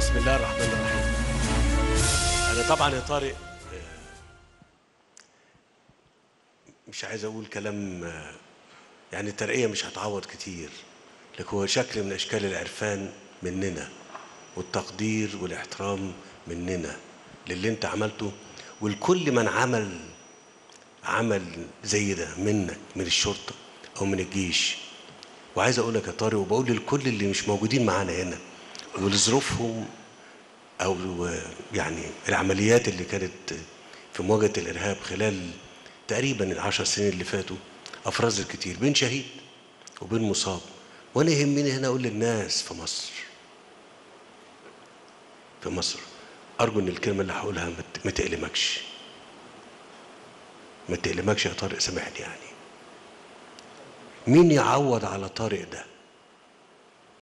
بسم الله الرحمن الرحيم انا طبعا يا طارق آه، مش عايز اقول كلام آه، يعني الترقيه مش هتعوض كتير لكن هو شكل من اشكال العرفان مننا والتقدير والاحترام مننا للي انت عملته ولكل من عمل عمل زي ده منك من الشرطه او من الجيش وعايز اقول لك يا طارق وبقول للكل اللي مش موجودين معانا هنا ولظروفهم او يعني العمليات اللي كانت في مواجهه الارهاب خلال تقريبا العشر سنين اللي فاتوا افرزت كتير بين شهيد وبين مصاب وانا يهمني هنا اقول للناس في مصر في مصر ارجو ان الكلمه اللي هقولها ما ت- ما تألمكش ما تألمكش يا طارق سامحني يعني مين يعوض على طارق ده